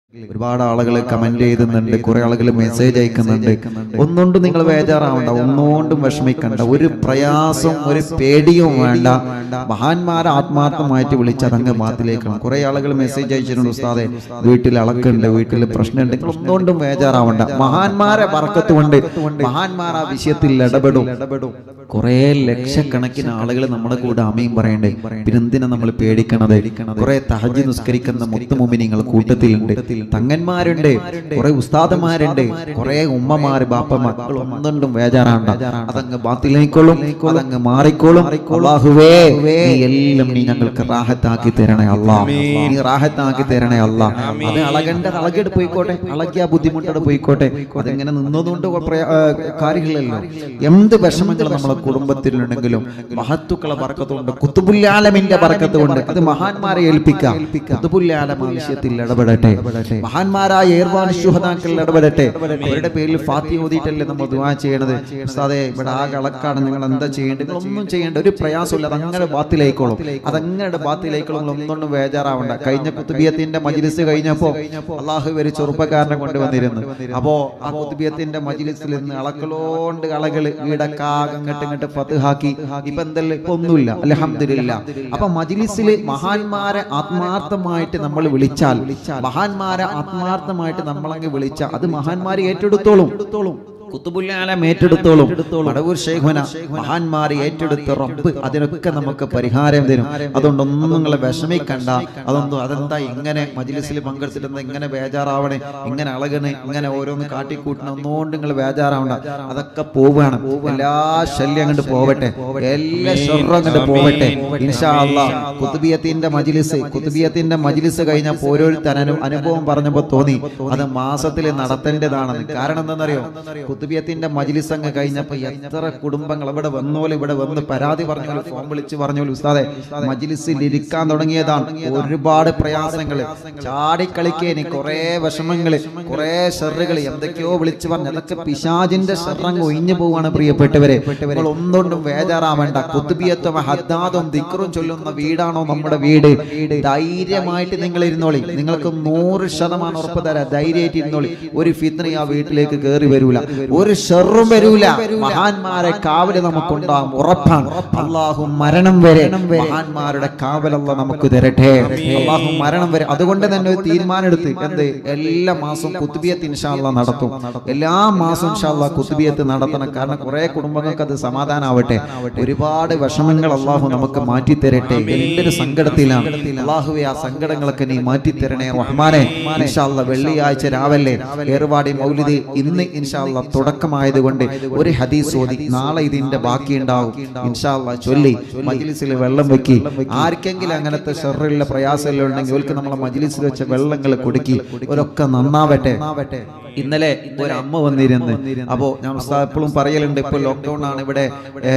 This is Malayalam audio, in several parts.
ഒരുപാട് ആളുകൾ കമന്റ് ചെയ്തുന്നുണ്ട് കുറെ ആളുകൾ മെസ്സേജ് അയക്കുന്നുണ്ട് ഒന്നുകൊണ്ടും നിങ്ങൾ ബേജാറാവണ്ട ഒന്നുകൊണ്ടും വിഷമിക്കണ്ട ഒരു പ്രയാസം ഒരു പേടിയും വേണ്ട മഹാന്മാരെ ആത്മാർത്ഥമായിട്ട് വിളിച്ച് അതങ്ങ് മാത്തിലേക്കണം കുറെ ആളുകൾ മെസ്സേജ് അയച്ചിട്ടുണ്ട് ഉസ്താദെ വീട്ടിൽ അളക്കുണ്ട് വീട്ടിൽ പ്രശ്നമുണ്ട് നിങ്ങൾ ഒന്നുകൊണ്ടും ബേജാറാവണ്ട മഹാന്മാരെ പറക്കത്ത് കൊണ്ട് മഹാന്മാർ ആ വിഷയത്തിൽ ഇടപെടും കുറെ ലക്ഷക്കണക്കിന് ആളുകൾ നമ്മുടെ കൂടെ അമയും പറയണ്ടേ പിന്നെന്തിനാ നമ്മൾ പേടിക്കണത് കുറെ തഹജ് നിസ്കരിക്കുന്ന മുത്തുമുമിനിങ്ങൾ കൂട്ടത്തിലുണ്ട് തങ്ങന്മാരുണ്ട് കുറെ ഉസ്താദന്മാരുണ്ട് കുറെ ഉമ്മമാര് ബാപ്പ മക്കൾ ഒന്നുകൊണ്ടും വേജാറാണ്ട അതങ്ങ് ബാത്തിലേക്കോളും അതങ്ങ് മാറിക്കോളും അള്ളാഹുവേ നീ എല്ലാം നീ ഞങ്ങൾക്ക് റാഹത്താക്കി തരണേ അല്ലാ നീ റാഹത്താക്കി തരണേ അല്ലാ അത് അളകേണ്ട അളകെട് പോയിക്കോട്ടെ അളകിയ ബുദ്ധിമുട്ടോടെ പോയിക്കോട്ടെ അതെങ്ങനെ നിന്നതുകൊണ്ട് പ്രയ- ആ, കാര്യങ്ങളില്ലല്ലോ എന്ത് വിഷമങ്ങൾ നമ്മളെ കുടുംബത്തിലുണ്ടെങ്കിലും മഹത്തുക്കളെ പറക്കത്തുകൊണ്ട് കുത്തുബുല്ലാലമിന്റെ പറക്കത്ത് കൊണ്ട് അത് മഹാന്മാരെ ഏൽപ്പിക്കാം കുത്തുബുല്ലാലം ആ വിഷയത്തിൽ ഇടപെടട്ടെ മഹാന്മാരായ ഏർവാൻ ശുഹതാക്കൾ ഇടപെടട്ടെ അവരുടെ പേരിൽ ഫാത്തി ഓതിയിട്ടല്ലേ നമ്മൾ ദുആ ചെയ്യണത് ഉസ്താദേ ഇവിടെ ആ കളക്കാണ് നിങ്ങൾ എന്താ ചെയ്യേണ്ടത് നിങ്ങൾ ഒന്നും ചെയ്യേണ്ട ഒരു പ്രയാസമില്ല അതങ്ങനെ ബാത്തിലേക്കോളും അതങ്ങനെ ബാത്തിലേക്കോളും നിങ്ങൾ ഒന്നുകൊണ്ടും ബേജാറാവണ്ട കഴിഞ്ഞ കുത്തുബിയത്തിന്റെ മജിലിസ് കഴിഞ്ഞപ്പോ അള്ളാഹു ഒരു ചെറുപ്പക്കാരനെ കൊണ്ടുവന്നിരുന്നു അപ്പോ ആ കുത്തുബിയത്തിന്റെ മജിലിസിൽ നിന്ന് അളക്കളോണ്ട് കളകള് വീടൊക്കെ അങ്ങോട്ട് ഇങ്ങോട്ട് ഫതുഹാക്കി ഇപ്പൊ എന്തല്ല ഇപ്പൊ ഒന്നുമില്ല അലഹമില്ല അപ്പൊ മജിലിസിൽ മഹാന്മാരെ ആത്മാർത്ഥമായിട്ട് നമ്മൾ വിളിച്ചാൽ മഹാന്മാരെ ആത്മാർത്ഥമായിട്ട് നമ്മളങ്ങ് വിളിച്ചാൽ അത് മഹാന്മാരെ ഏറ്റെടുത്തോളും കുത്തുബുല്ലാലം ഏറ്റെടുത്തോളും മടവൂർ ശൈഖുന മഹാന്മാരെ ഏറ്റെടുത്ത റബ്ബ് അതിനൊക്കെ നമുക്ക് പരിഹാരം തരും അതുകൊണ്ടൊന്നും നിങ്ങൾ വിഷമിക്കണ്ട അതൊന്നും അതെന്താ ഇങ്ങനെ മജിലിസിൽ പങ്കെടുത്തിട്ട് ഇങ്ങനെ ബേജാറാവണേ ഇങ്ങനെ അളകണേ ഇങ്ങനെ ഓരോന്ന് കാട്ടിക്കൂട്ടണം ഒന്നുകൊണ്ട് നിങ്ങൾ ബേജാറാവണ്ട അതൊക്കെ പോവുകയാണ് എല്ലാ ശല്യം അങ്ങോട്ട് പോവട്ടെ എല്ലാ ഷെറും അങ്ങോട്ട് പോവട്ടെ ഇൻഷാ അല്ലാ കുത്തുബിയത്തിന്റെ മജിലിസ് കുത്തുബിയത്തിന്റെ മജിലിസ് കഴിഞ്ഞപ്പോൾ ഓരോരുത്തരും അനുഭവം പറഞ്ഞപ്പോൾ തോന്നി അത് മാസത്തിൽ നടത്തേണ്ടതാണെന്ന് കാരണം എന്താണെന്നറിയോ കുത്തുബിയത്തിന്റെ മജിലിസ് അങ്ങ് കഴിഞ്ഞപ്പോ എത്ര കുടുംബങ്ങൾ ഇവിടെ വന്നോലെ ഇവിടെ വന്ന് പരാതി പറഞ്ഞോലും ഫോൺ വിളിച്ച് പറഞ്ഞോലും ഉസ്താദെ മജിലിസിൽ ഇരിക്കാൻ തുടങ്ങിയതാണ് ഒരുപാട് പ്രയാസങ്ങള് ചാടിക്കളിക്കേനി കുറെ വിഷമങ്ങള് കുറെ ഷെറുകൾ എന്തൊക്കെയോ വിളിച്ചു പറഞ്ഞു അതൊക്കെ പിശാജിന്റെ ഷെറങ്ങ് ഒഴിഞ്ഞു പോവാണ് പ്രിയപ്പെട്ടവരെ നിങ്ങൾ ഒന്നുകൊണ്ടും വേജാറാവേണ്ട കുത്തുബിയത്വം ഹദ്ദാദും ദിക്റും ചൊല്ലുന്ന വീടാണോ നമ്മുടെ വീട് ധൈര്യമായിട്ട് നിങ്ങൾ ഇരുന്നോളി നിങ്ങൾക്ക് നൂറ് ശതമാനം ഉറപ്പ് തരാം ധൈര്യമായിട്ട് ഇരുന്നോളി ഒരു ഫിത്ന ആ വീട്ടിലേക്ക് കയറി വരൂല ഒരു ഷെറും വരൂല മഹാന്മാരെ കാവല് നമുക്കുണ്ടാകും ഉറപ്പാണ് അള്ളാഹു മരണം വരെ മഹാന്മാരുടെ കാവലല്ല നമുക്ക് തരട്ടെ അള്ളാഹു മരണം വരെ അതുകൊണ്ട് തന്നെ ഒരു തീരുമാനം എടുത്ത് എന്ത് എല്ലാ മാസവും കുത്തുബിയത്ത് ഇൻഷാല്ല നടത്തും എല്ലാ മാസവും ഇൻഷാല്ല കുത്തുബിയത്ത് നടത്തണം കാരണം കുറെ കുടുംബങ്ങൾക്ക് അത് സമാധാനാവട്ടെ ഒരുപാട് വിഷമങ്ങൾ അള്ളാഹു നമുക്ക് മാറ്റി തരട്ടെ എന്റെ ഒരു സങ്കടത്തിലാണ് അള്ളാഹുവെ ആ സങ്കടങ്ങളൊക്കെ നീ മാറ്റി തരണേ റഹ്മാനെ ഇൻഷാല്ല വെള്ളിയാഴ്ച രാവിലെ ഏർവാടി മൗലിദ് ഇന്ന് ഇൻഷാല്ല തുടക്കമായതുകൊണ്ട് ഒരു ഹദീസ് ഓതി നാളെ ഇതിന്റെ ബാക്കി ഉണ്ടാവും ഇൻഷാല്ല ചൊല്ലി മജ്ലിസിൽ വെള്ളം വെക്കി ആർക്കെങ്കിലും അങ്ങനത്തെ ഷെറുള്ള പ്രയാസമെല്ലാം ഉണ്ടെങ്കിൽ അവർക്ക് നമ്മളെ മജ്ലിസിൽ വെച്ച വെള്ളങ്ങൾ കൊടുക്കി അവരൊക്കെ നന്നാവട്ടെ ഇന്നലെ ഒരു അമ്മ വന്നിരുന്ന് അപ്പോ ഞാൻ ഉസ്താദ് എപ്പോഴും പറയലുണ്ട് ഇപ്പൊ ലോക്ക്ഡൌൺ ആണ് ഇവിടെ ഏ,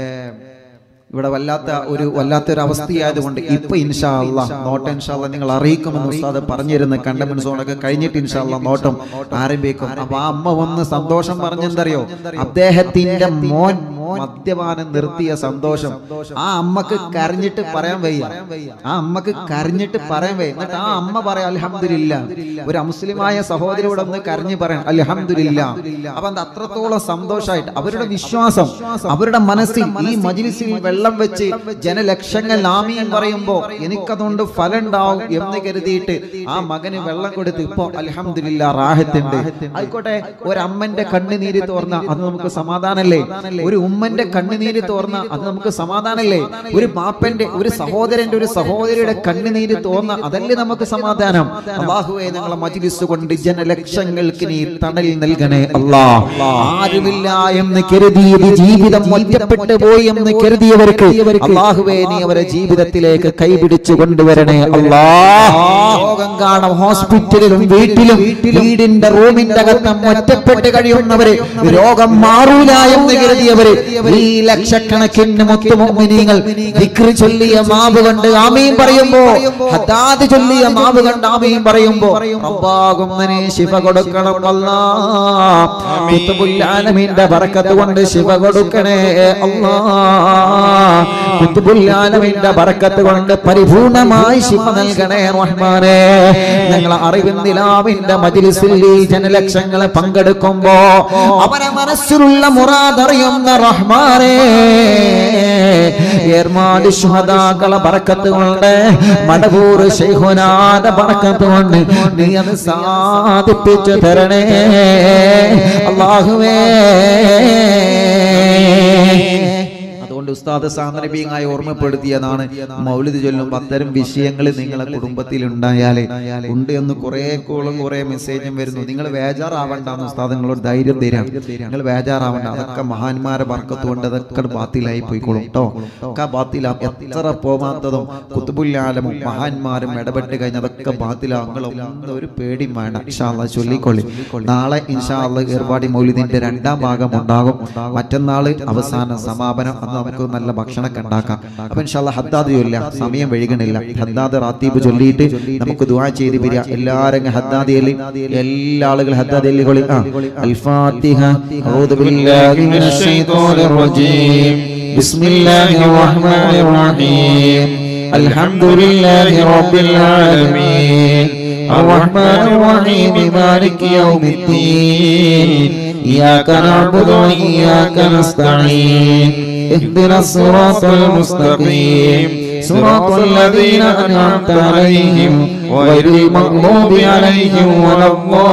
ഇവിടെ വല്ലാത്ത ഒരു വല്ലാത്ത ഒരു അവസ്ഥയായതുകൊണ്ട് ഇപ്പൊ ഇൻഷാ അല്ലാ നോട്ടം ഇൻഷാ അല്ലാ നിങ്ങൾ അറിയിക്കുമെന്ന് ഉസ്താദ് പറഞ്ഞിരുന്നു കണ്ടമൻ സോണൊക്കെ കഴിഞ്ഞിട്ട് ഇൻഷാ അല്ലാ നോട്ടം ആരംഭിക്കും അപ്പൊ ആ അമ്മ വന്ന് സന്തോഷം പറഞ്ഞെന്തറിയോ അദ്ദേഹത്തിന്റെ മോൻ മദ്യപാനം നിർത്തിയ സന്തോഷം ആ അമ്മക്ക് കരഞ്ഞിട്ട് പറയാൻ വയ്യ ആ അമ്മക്ക് കരഞ്ഞിട്ട് പറയാൻ വയ്യ എന്നിട്ട് ആ അമ്മ പറയാം അൽഹംദുലില്ല ഒരു മുസ്ലിമായ സഹോദരിയോട് ഒന്ന് കരഞ്ഞു പറയാം അൽഹംദുലില്ല അപ്പൊ അത് അത്രത്തോളം സന്തോഷമായിട്ട് അവരുടെ വിശ്വാസം അവരുടെ മനസ്സിൽ ഈ മജിലിസിൽ വെള്ളം വെച്ച് ജനലക്ഷങ്ങൾ ആമീൻ പറയുമ്പോ എനിക്കതുകൊണ്ട് ഫലം ഉണ്ടാവും എന്ന് കരുതിയിട്ട് ആ മകന് വെള്ളം കൊടുത്ത് ഇപ്പൊ അൽഹംദുലില്ല റാഹത്തുണ്ട് ആയിക്കോട്ടെ ഒരമ്മന്റെ കണ്ണുനീര് തോർന്ന അത് നമുക്ക് സമാധാനല്ലേ ഒരു ഉമ്മന്റെ കണ്ണുനീര് തോർന്ന അത് നമുക്ക് സമാധാനല്ലേ ഒരു പാപ്പന്റെ ഒരു സഹോദരന്റെ ഒരു സഹോദരിയുടെ കണ്ണുനീര് തോർന്ന അതല്ലേ നമുക്ക് സമാധാനം അള്ളാഹുവെ ഞങ്ങളെ മജിലിസ് കൊണ്ട് ജനലക്ഷങ്ങൾക്ക് നീ തണൽ നൽകണേ അല്ലാ ആരുമില്ല എന്ന് കരുതിയത് ജീവിതം ഒറ്റപ്പെട്ടു പോയി എന്ന് കരുതിയവർക്ക് അള്ളാഹുവെ നീ അവരെ ജീവിതത്തിലേക്ക് കൈപിടിച്ചു കൊണ്ടുവരണേ അല്ലാ രോഗം കാണാം ഹോസ്പിറ്റലിലും വീട്ടിലും വീടിന്റെ റൂമിന്റെ അകത്തും ഒറ്റപ്പെട്ട് കഴിയുന്നവര് രോഗം മാറൂല എന്ന് കരുതിയവര് ഈ ലക്ഷക്കണക്കിന് മുത്തുമോമിനികൾ ദിക്റ് ചൊല്ലിയ മാവ് കണ്ട് ആമീൻ പറയുമ്പോ ഹദാദ് ചൊല്ലിയ മാവ് കണ്ട് ആമീൻ പറയുമ്പോ റബ്ബാകുന്നനെ ശിവ കൊടുക്കണം അല്ലാ കുത്തുബുല്ലാലമീന്റെ ബറക്കത്ത് കൊണ്ട് ശിവ കൊടുക്കണേ അല്ലാ കുത്തുബുല്ലാലമീന്റെ ബറക്കത്ത് കൊണ്ട് പരിപൂർണമായി ശിവ നൽകണേ റഹ്മാനെ ഞങ്ങൾ അറിവിൻ നിലാവിന്റെ മജിലിസിൽ ഈ ജനലക്ഷങ്ങളെ പങ്കെടുക്കുമ്പോ അവരെ മനസ്സിലുള്ള മുറാദ് അറിയുന്ന റഹ്മാനെ ഏർമാടി ശുഹദാക്കളെ ബറക്കത്ത് കൊണ്ട് മടവൂർ ശൈഖുനാന്റെ ബറക്കത്ത് കൊണ്ട് നീ അത് സാധിപ്പിച്ചു തരണേ അള്ളാഹുവേ അതുകൊണ്ട് ഉസ്താദ് സാന്ദർഭികമായി ഓർമ്മപ്പെടുത്തിയതാണ് മൗലിദ് ചൊല്ലുമ്പോൾ അത്തരം വിഷയങ്ങൾ നിങ്ങളെ കുടുംബത്തിൽ ഉണ്ടായാലേ ഉണ്ട് എന്ന് കുറെ കോളും കുറെ മെസ്സേജും വരുന്നു നിങ്ങൾ വേജാറാവണ്ടെന്ന് ഉസ്താദ് നിങ്ങളോട് ധൈര്യം തരാം നിങ്ങൾ വേജാറാവണ്ട അതൊക്കെ മഹാന്മാരെ വർക്കത്ത് കൊണ്ട് അതൊക്കെ ബാത്തിലായി പോയിക്കോളും കേട്ടോ ഒക്കെ ബാത്തിലാം എത്ര പോവാത്തതും കുത്തുബുല്ലാലമും മഹാന്മാരും ഇടപെട്ട് കഴിഞ്ഞ അതൊക്കെ ബാത്തിലാ നിങ്ങളൊന്നും ഒരു പേടിയും വേണ്ട ഇൻഷാല്ല ചൊല്ലിക്കൊള്ളി നാളെ ഇൻഷാല്ല ഏർപ്പാടി മൗലിദിന്റെ രണ്ടാം ഭാഗം ഉണ്ടാകും മറ്റന്നാള് അവസാന സമാപനം അന്ന് നമുക്ക് നല്ല ഭക്ഷണമൊക്കെ ഉണ്ടാക്കാം അപ്പൊ ഇൻഷാല്ല ഹദ്ദാദ് ചൊല്ല സമയം വൈകണില്ല ഹദ്ദാദ് റാത്തീബ് ചൊല്ലിയിട്ട് നമുക്ക് ദുആ ചെയ്ത് പിരിയ എല്ലാരും ഹദ്ദാദ് ചൊല്ലി എല്ലാ ആളുകളും ഹദ്ദാദ് ചൊല്ലിക്കൊള്ളി ആ അൽഫാത്തിഹ അഊദു ബില്ലാഹി മിനശ് ശൈത്വാനിർ റജീം ബിസ്മില്ലാഹിർ റഹ്മാനിർ റഹീം الحمد لله رب العالمين الرحمن الرحيم مالك يوم الدين إياك نعبد وإياك نستعين اهدنا الصراط المستقيم صراط الذين أنعمت عليهم غير المغضوب عليهم ولا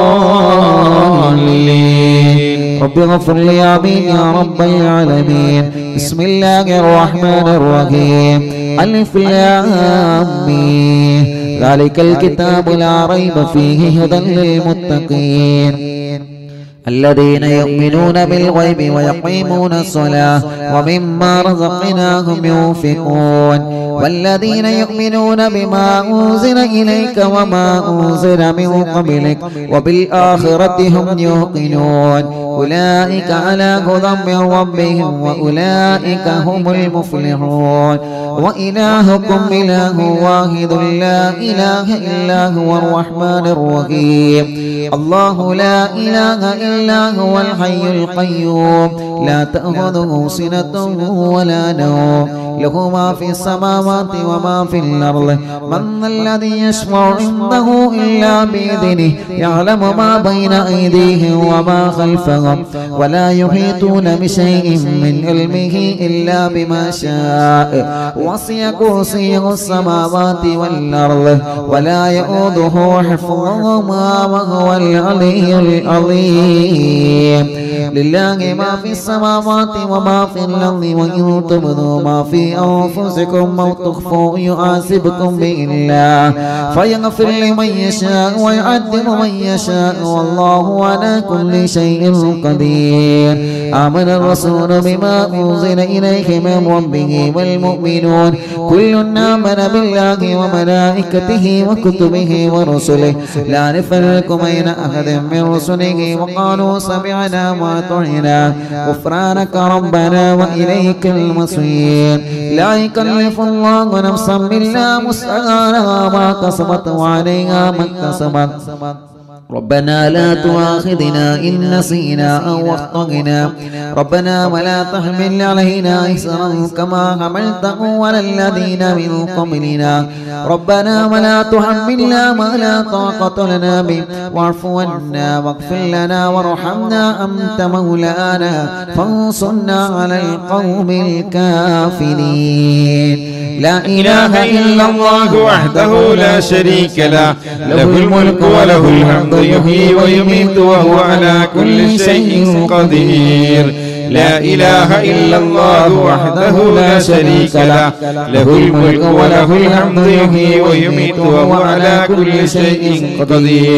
الضالين رب اغفر لي آمين يا رب العالمين بسم الله الرحمن الرحيم ألف لام ميم. ذلك الكتاب لا ريب فيه هدى للمتقين الذين يؤمنون بالغيب ويقيمون الصلاة ومما رزقناهم ينفقون والذين يؤمنون بما أنزل إليك وما أنزل من قبلك وبالآخرة هم يوقنون أولئك على هدى من ربهم وأولئك هم المفلحون وإلهكم إله واحد لا إله إلا هو الرحمن الرحيم الله لا إله إلا هو الحي القيوم لا تأخذه سنة ولا نوم له ما في السماوات وما في الأرض من الذي يشفع عنده إلا بإذنه يعلم ما بين أيديهم وما خلفهم ولا يحيطون بشيء من علمه إلا بما شاء وسع كرسيه السماوات والأرض ولا يؤوده حفظهما وهو العلي العظيم لله ما في السماوات وما في الأرض وإن تبدوا ما في أنفسكم أو تخفوا يحاسبكم به الله فيغفر لمن يشاء ويعذب من يشاء والله على كل شيء قدير آمن الرسول بما أنزل إليه من ربه والمؤمنون كل آمن بالله وملائكته وكتبه ورسله لا نفرق بين أحد من رسله وقالوا سمعنا وأطعنا غفرانك ربنا وإليك المصير لا يكلف الله نفسا إلا وسعها ما كسبت وعليها ما اكتسبت ربنا لا تؤاخذنا إن نسينا أو أخطأنا ربنا ولا تحمل علينا إسرا كما حملته على الذين من قبلنا ربنا ولا تحملنا ما لا طاقة لنا به واعف عنا واغفر لنا وارحمنا أنت مولانا فانصرنا على القوم الكافرين لا إله إلا الله وحده لا شريك له له الملك وله الحمد يحيي ويميت وهو على كل شيء قدير لا إله إلا الله وحده لا شريك له له الملك وله الحمد يحيي ويميت وهو على كل شيء قدير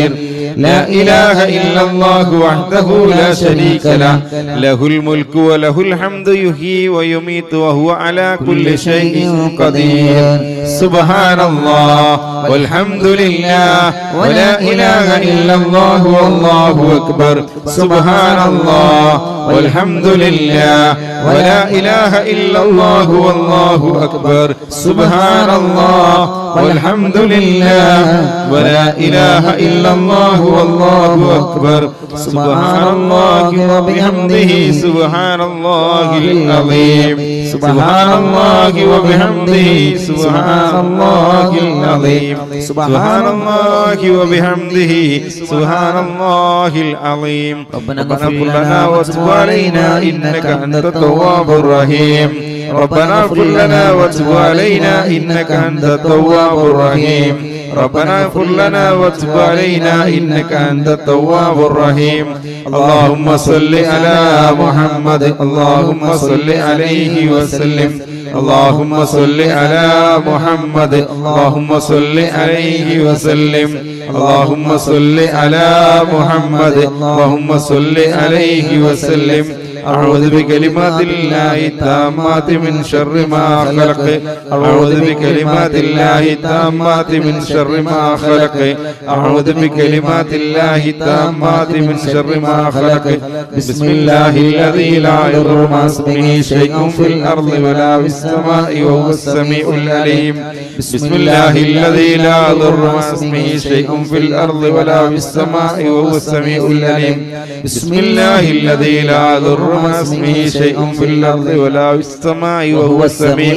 لا إله إلا الله وحده لا شريك له له الملك وله الحمد يحيي ويميت وهو على كل شيء قدير سبحان الله والحمد لله ولا إله إلا الله والله أكبر سبحان الله والحمد لله ولا إله إلا الله والله أكبر سبحان الله والحمد لله ولا إله إلا الله والله أكبر سبحان الله وبحمده سبحان الله العظيم سبحان الله وبحمده سبحان الله العظيم سبحان الله وبحمده سبحان الله العظيم ربنا ربنا اغفر اغفر لنا لنا وتب علينا إنك أنت التواب الرحيم ربنا اغفر لنا وتب علينا إنك أنت التواب الرحيم ربنا اغفر لنا وتب علينا إنك أنت التواب الرحيم اللهم صل على محمد اللهم صل عليه وسلم اللهم صل على محمد اللهم صل عليه وسلم اللهم صل على محمد اللهم صل عليه وسلم أعوذ بكلمات الله التامات من شر ما خلق أعوذ بكلمات الله التامات من شر ما خلق أعوذ بكلمات الله التامات من شر ما خلق بسم الله الذي لا يضر مع اسمه شيء في الأرض ولا في السماء وهو السميع العليم بسم الله الذي لا يضر مع اسمه شيء في الأرض ولا في السماء وهو السميع العليم بسم الله الذي لا يضر مع اسمه شيء في الأرض ولا في السماء وهو السميع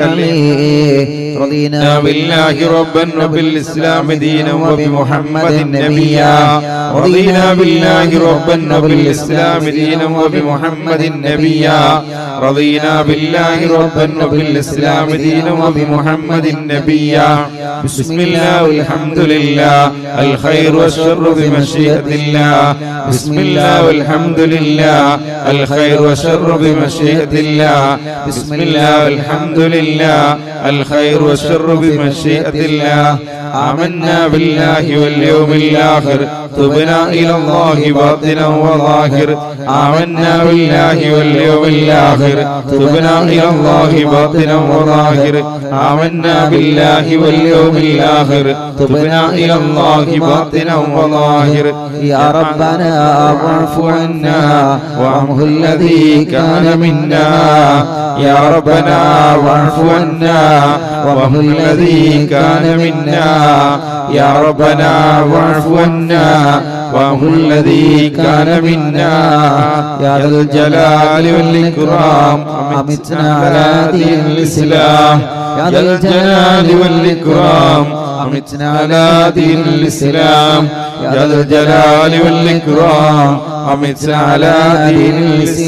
العليم رضينا بالله ربا وبالإسلام دينا وبمحمد نبيا رضينا بالله ربا وبالإسلام دينا وبمحمد نبيا رضينا بالله ربا وبالإسلام دينا وبمحمد نبيا بسم الله والحمد لله الخير والشر بمشيئة الله بسم الله والحمد لله الخير والشر بمشيئة الله بسم الله والحمد لله الخير والشر بمشيئة الله آمنا بالله واليوم الآخر تبنا إلى الله باطنا وظاهر آمنا بالله واليوم الآخر تبنا إلى الله باطنا وظاهر آمنا بالله واليوم الآخر تبنا إلى الله باطنا وظاهر يا ربنا واعف عنا وعنه الذي كان منا يا ربنا واعف عنا وهو الذي كان منا يا ربنا واعف عنا وهو الذي كان منا يا ذا الجلال والإكرام أمتنا على دين الإسلام يا ذا الجلال والإكرام أمتنا على دين الإسلام يا ذا الجلال والإكرام أمتنا على دين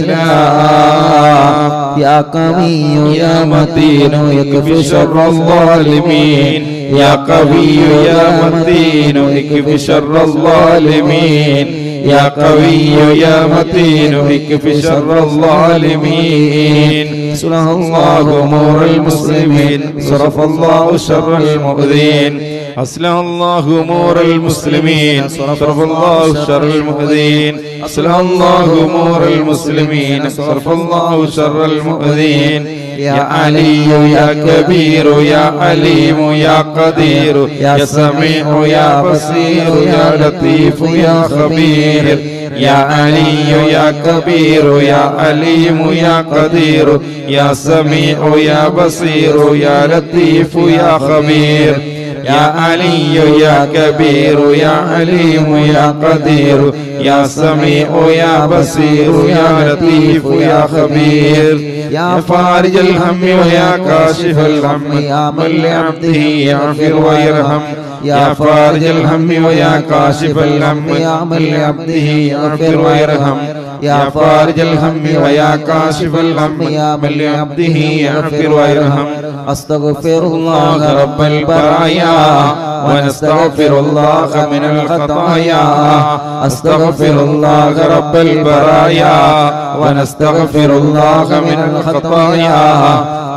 الإسلام يا قوي يا متين يكفي شر الظالمين يا قوي يا متين يكفي شر الظالمين يا قوي يا متين اكف شر الظالمين صلح الله امور المسلمين صرف الله شر المؤذين أصلح الله أمور المسلمين صرف الله شر المؤذين أصلح الله أمور المسلمين صرف الله شر المؤذين يا علي يا كبير يا عليم يا قدير يا سميع يا بصير يا لطيف يا خبير يا علي يا كبير يا عليم يا قدير يا سميع يا بصير يا لطيف يا خبير يا علي يا كبير يا عليم يا قدير يا سميع يا بصير يا لطيف يا خبير يا فارج الهم ويا كاشف الهم يا من لعبده يغفر ويرحم يا فارج الهم ويا كاشف الهم يا من لعبده يغفر ويرحم يا فارج الهم ويا كاشف الهم يا من لعبده يغفر ويرحم أستغفر الله الله رب البرايا ونستغفر الله من الخطايا استغفر الله رب البرايا ونستغفر الله من الخطايا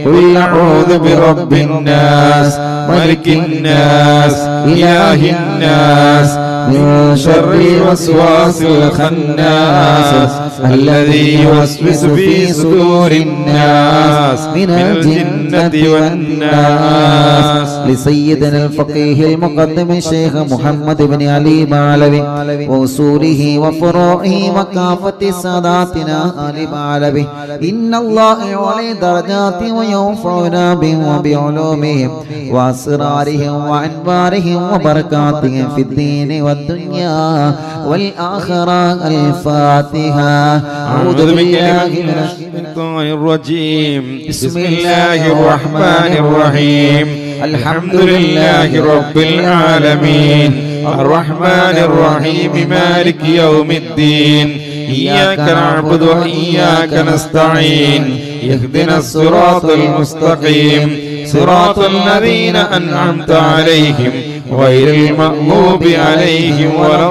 قل أعوذ برب الناس ملك الناس إله الناس من شر الوسواس الخناس الذي يوسوس في صدور الناس من الجنة والناس لسيدنا الفقيه المقدم الشيخ محمد بن علي معلوي وأصوله وفروعه وكافة ساداتنا آل معلوي إن الله يعلي درجات وينفعنا بهم وبعلومهم وأسرارهم وأنوارهم وبركاتهم في الدين والدنيا والآخرة الفاتحة أعوذ بالله من الشيطان الرجيم بسم الله الرحمن الرحيم الحمد لله رب العالمين الرحمن الرحيم مالك يوم الدين إياك نعبد وإياك نستعين اهدنا الصراط المستقيم صراط الذين أنعمت عليهم غير المغضوب عليهم ولا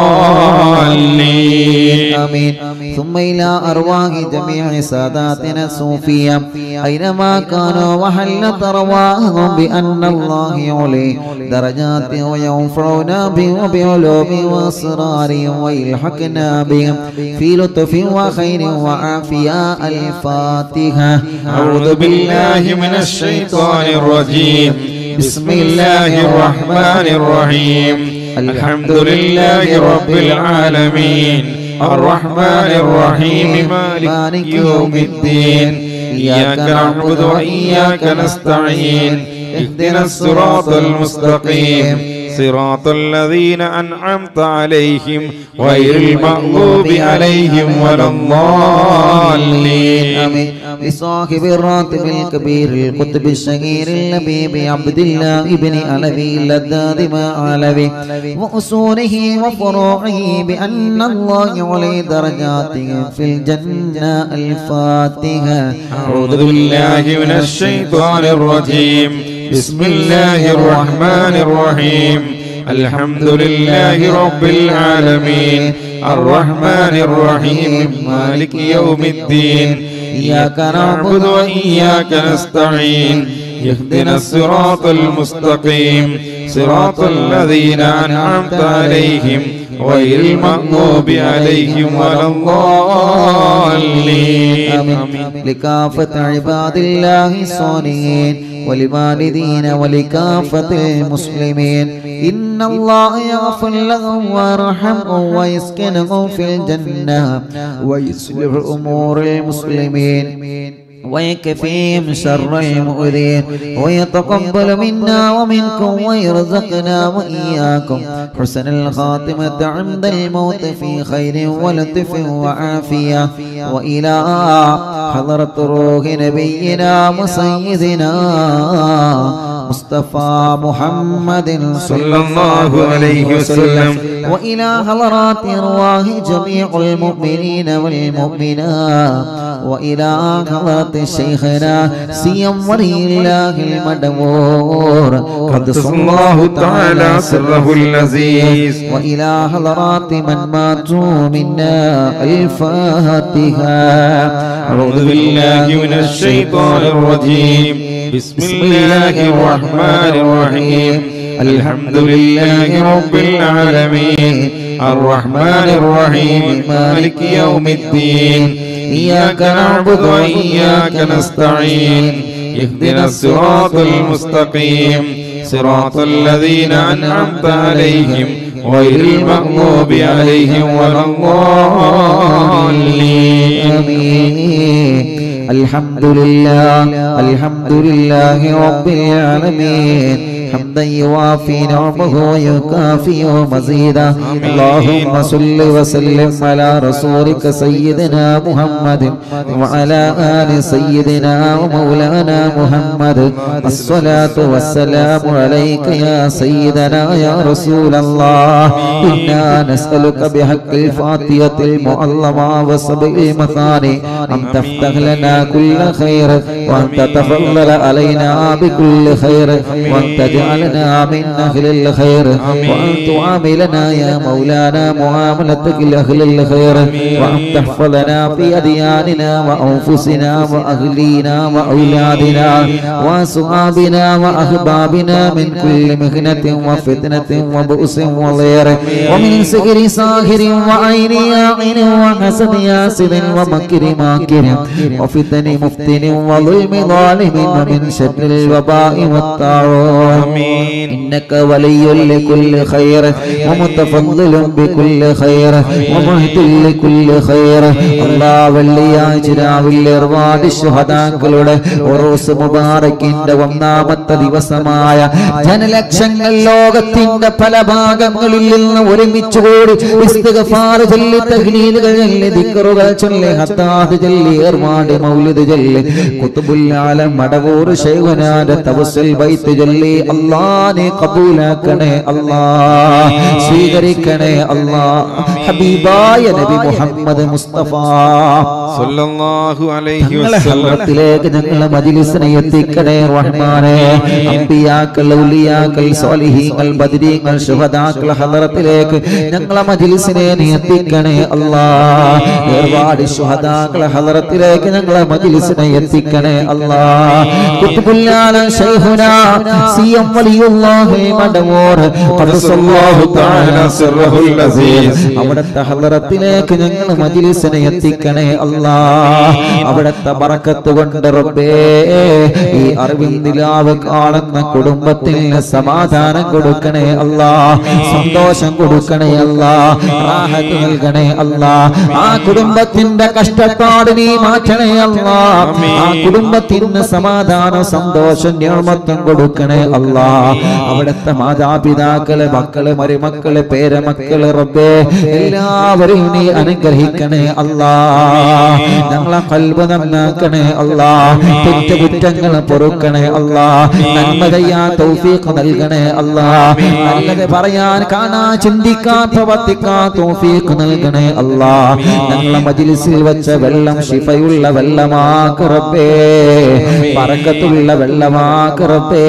الضالين آمين ثم إلى أرواح جميع ساداتنا الصوفية أينما كانوا وحلت أرواحهم بأن الله يعلي درجات وينفعنا بهم وبعلوم وأسرارهم ويلحقنا بهم في لطف وخير وعافية الفاتحة أعوذ بالله من الشيطان الرجيم بسم الله الرحمن الرحيم الحمد لله رب العالمين الرحمن الرحيم مالك يوم الدين إياك نعبد وإياك نستعين اهدنا الصراط المستقيم صراط الذين أنعمت عليهم غير المغضوب عليهم ولا الضالين آمين لصاحب الراتب الكبير القطب الشهير اللبيب عبد الله ابن علوي اللذاذ ما علوي وأصوله وفروعه بأن الله يعلي درجاته في الجنة الفاتحة أعوذ بالله من الشيطان الرجيم بسم الله الرحمن الرحيم الحمد لله رب العالمين الرحمن الرحيم مالك يوم الدين إياك نعبد وإياك نستعين يهدنا الصراط المستقيم صراط الذين أنعمت عليهم غير المغضوب عليهم ولا الضالين آمين لكافة عباد الله الصالحين ولوالدين ولكافة المسلمين إن الله يغفر لهم ويرحمهم ويسكنهم في الجنة ويصلح أمور المسلمين ويكفيهم شر المؤذين ويتقبل منا ومنكم ويرزقنا وإياكم حسن الخاتمة عند الموت في خير ولطف وعافية وإلى حضرة روح نبينا وسيدنا مصطفى محمد صلى الله عليه وسلم وإلى حضرات أرواح جميع المؤمنين والمؤمنات وإلى حضرة شيخنا سيم ولي الله المدبور قدس الله تعالى سره اللذيذ وإلى حضرات من ماتوا منا الفاتحة أعوذ بالله من الشيطان الرجيم بسم الله الرحمن الرحيم الحمد لله رب العالمين الرحمن الرحيم مالك يوم الدين إياك نعبد وإياك نستعين اهدنا الصراط المستقيم صراط الذين أنعمت عليهم غير المغضوب عليهم ولا الضالين آمين الحمد لله الحمد لله رب العالمين حمدا يوافي نعمه ويكافئ مزيدا اللهم صل وسلم على رسولك سيدنا محمد وعلى آل سيدنا ومولانا محمد الصلاة والسلام عليك يا سيدنا يا رسول الله إنا نسألك بحق الفاتحة المعظمة وسبع المثاني أن تفتح لنا كل خير وأن تتفضل علينا بكل خير وأن تجعل واجعلنا من أهل الخير وأن تعاملنا يا مولانا معاملتك لأهل الخير وأن تحفظنا في أدياننا وأنفسنا وأهلينا وأولادنا وأصحابنا وأحبابنا من كل مهنة وفتنة وبؤس وضير ومن سكر ساهر وعين ياعن وحسد ياسر ومكر ماكر وفتن مفتن وظلم ظالم ومن شر الوباء والطاعون آمين إنك ولي لكل خير ومتفضل بكل خير ومهد لكل خير الله വെള്ളിയാഴ്ച രാവിലെ ഒരുപാട് ശുഹദാക്കളുടെ ഒറോസ് മുബാറക്കിന്റെ ഒന്നാമത്തെ ദിവസമായ ജനലക്ഷങ്ങൾ ലോകത്തിന്റെ പല ഭാഗങ്ങളിൽ നിന്ന് ഒരുമിച്ച് കൂടി ഇസ്തിഗ്ഫാർ ചൊല്ലി തഹ്ലീലുകൾ ചൊല്ലി ദിക്റുകൾ ചൊല്ലി ഹത്താദ് ചൊല്ലി ഏർമാട് മൗലിദ് ചൊല്ലി കുത്തുബുൽ ആലം മടവൂർ ശൈഖുനാന്റെ തവസ്സുൽ ബൈത്ത് ചൊല്ലി അല്ലാഹനെ കബൂലാക്കണേ അല്ലാ സ്വീകരിക്കണേ അല്ലാ ഹബീബായ നബി മുഹമ്മദ് മുസ്തഫ സല്ലല്ലാഹു അലൈഹി ഞങ്ങളെ വസല്ലം ഹദ്റത്തിലേക്ക് ഞങ്ങളെ മജ്ലിസിനെ എത്തിക്കണേ റഹ്മാനെ അമ്പിയാക്കൾ ഔലിയാക്കൾ സ്വാലിഹീങ്ങൾ ബദരീങ്ങൾ ശുഹദാക്കൾ ഹദ്റത്തിലേക്ക് ഞങ്ങളെ മജ്ലിസിനെ നീ എത്തിക്കണേ അല്ലാ ഒരുപാട് ശുഹദാക്കളെ ഹദ്റത്തിലേക്ക് ഞങ്ങളെ മജ്ലിസിനെ എത്തിക്കണേ അല്ലാ കുത്തുബുല്ലാല ശൈഖുന സിയം വലിയുല്ലാഹി മടവൂർ ഖദ്സല്ലാഹു തആല സിർറഹുൽ അസീസ് അവിടുത്തെ ഹദ്റത്തിലേക്ക് ഞങ്ങൾ മജ്ലിസിനെ എത്തിക്കണേ അല്ലാ അവിടുത്തെ ബറക്കത്ത് കൊണ്ട് റബ്ബേ ഈ അറിവിൽ നിലാവ് കാണുന്ന കുടുംബത്തിന് സമാധാനം കൊടുക്കണേ അല്ലാ സന്തോഷം കൊടുക്കണേ അല്ലാ റാഹത്ത് നൽകണേ അല്ലാ ആ കുടുംബത്തിന്റെ കഷ്ടപ്പാട് നീ മാറ്റണേ അല്ലാ ആ കുടുംബത്തിന് സമാധാനം സന്തോഷം ഞാമത്വം കൊടുക്കണേ അല്ലാ അവിടുത്തെ മാതാപിതാക്കള് മക്കള് മരുമക്കള് പേരമക്കള് റബ്ബേ എല്ലാവരെയും നീ അനുഗ്രഹിക്കണേ അല്ലാ ഞങ്ങളെ കൽബ് നന്നാക്കണേ അല്ലാ കുറ്റകുറ്റങ്ങൾ പൊറുക്കണേ അല്ലാ നന്മ ചെയ്യാൻ തൗഫീഖ് നൽകണേ അല്ലാ നല്ലത് പറയാൻ കാണാൻ ചിന്തിക്കാൻ പ്രവർത്തിക്കാൻ തൗഫീഖ് നൽകണേ അല്ലാ ഞങ്ങളെ മജ്ലിസിൽ വെച്ച വെള്ളം ശിഫയുള്ള വെള്ളമാക്കറപ്പേ പറക്കത്തുള്ള വെള്ളമാക്കറപ്പേ